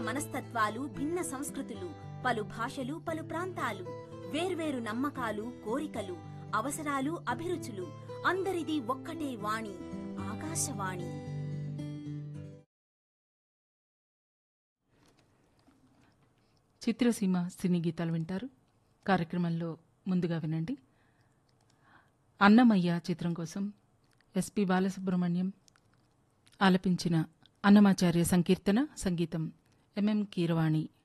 మనస్తత్వాలు భిన్న సంస్కృతులు పలు భాషలు పలు ప్రాంతాలు వేర్వేరు నమ్మకాలు కోరికలు అవసరాలు అభిరుచులు అందరిది ఒక్కటే వాణి ఆకాశవాణి చిత్రసీమ సినీ గీతాలు వింటారు కార్యక్రమంలో ముందుగా వినండి అన్నమయ్య చిత్రం కోసం ఎస్పి బాలసుబ్రహ్మణ్యం ఆలపించిన అన్నమాచార్య సంకీర్తన సంగీతం ఎంఎం కీరవాణి